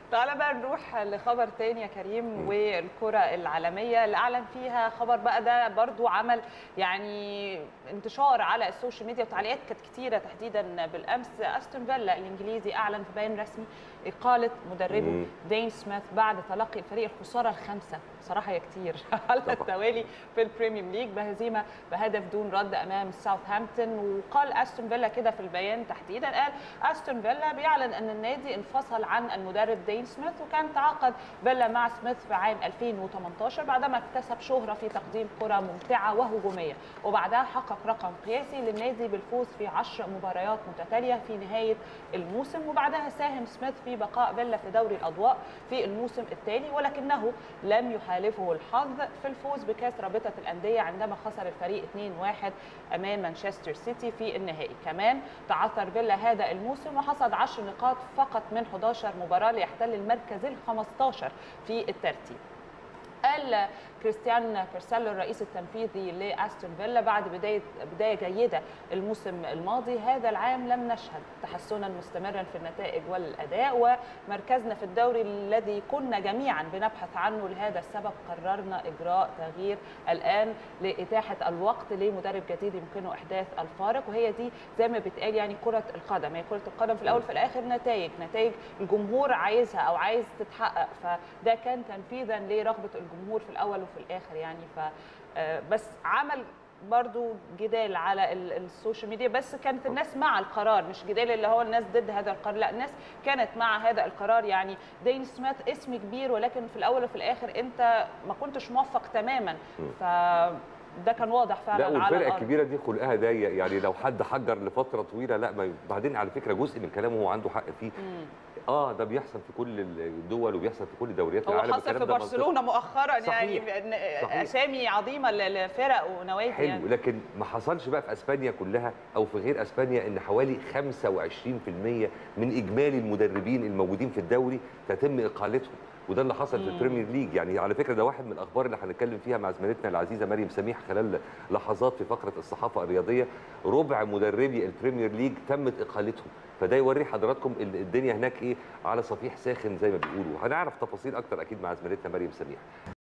تعالى بقى نروح لخبر تاني يا كريم والكرة العالمية اللي أعلن فيها خبر بقى ده برضو عمل يعني انتشار على السوشيال ميديا وتعليقات كانت كتيرة تحديدا بالأمس أستون فيلا الإنجليزي أعلن في بيان رسمي إقالة مدربه مم. دين سميث بعد تلقي الفريق الخسارة الخامسة بصراحة هي كتير على طبعا. التوالي في البريميوم ليج بهزيمة بهدف دون رد أمام ساوثهامبتون وقال أستون فيلا كده في البيان تحديدا قال أستون فيلا بيعلن أن النادي انفصل عن المدرب دين سميث وكان تعاقد فيلا مع سميث في عام 2018 بعدما اكتسب شهرة في تقديم كرة ممتعة وهجومية وبعدها حقق رقم قياسي للنادي بالفوز في 10 مباريات متتالية في نهاية الموسم وبعدها ساهم سميث في بقاء فيلا في دوري الأضواء في الموسم التالي ولكنه لم يحالفه الحظ في الفوز بكاس رابطة الأندية عندما خسر الفريق 2-1 أمام مانشستر سيتي في النهائي كمان تعثر فيلا هذا الموسم وحصد 10 نقاط فقط من 11 مباراة ليحتل المركز ال 15 في الترتيب قال كريستيان كارسيلو الرئيس التنفيذي لاستون فيلا بعد بدايه بدايه جيده الموسم الماضي هذا العام لم نشهد تحسنا مستمرا في النتائج والاداء ومركزنا في الدوري الذي كنا جميعا بنبحث عنه لهذا السبب قررنا اجراء تغيير الان لاتاحه الوقت لمدرب جديد يمكنه احداث الفارق وهي دي زي ما بيتقال يعني كره القدم هي كره القدم في الاول في الاخر نتائج نتائج الجمهور عايزها او عايز تتحقق فده كان تنفيذا لرغبه الجمهور في الاول وفي الاخر يعني ف آه، بس عمل برضو جدال على ال- السوشيال ميديا بس كانت الناس مع القرار مش جدال اللي هو الناس ضد هذا القرار لا الناس كانت مع هذا القرار يعني دين سميث اسم كبير ولكن في الاول وفي الاخر انت ما كنتش موفق تماما فده كان واضح لا فعلا على والفرقه الارض الكبيره دي خلقها ضيق يعني لو حد حجر لفتره طويله لا ما بعدين على فكره جزء من كلامه هو عنده حق فيه مم. اه ده بيحصل في كل الدول وبيحصل في كل دوريات هو العالم حصل والكلام في ده منطقي. برشلونه مؤخرا صحيح. يعني إن صحيح. اسامي عظيمه ل- لفرق ونوادي حلو يعني لكن ما حصلش بقى في اسبانيا كلها او في غير اسبانيا ان حوالي 25% من اجمالي المدربين الموجودين في الدوري تتم اقالتهم وده اللي حصل في مم. البريمير ليج يعني على فكره ده واحد من الاخبار اللي هنتكلم فيها مع زميلتنا العزيزه مريم سميح خلال لحظات في فقره الصحافه الرياضيه ربع مدربي البريمير ليج تمت اقالتهم فده يوري حضراتكم ال- الدنيا هناك ايه على صفيح ساخن زي ما بيقولوا هنعرف تفاصيل اكتر اكيد مع زميلتنا مريم سميح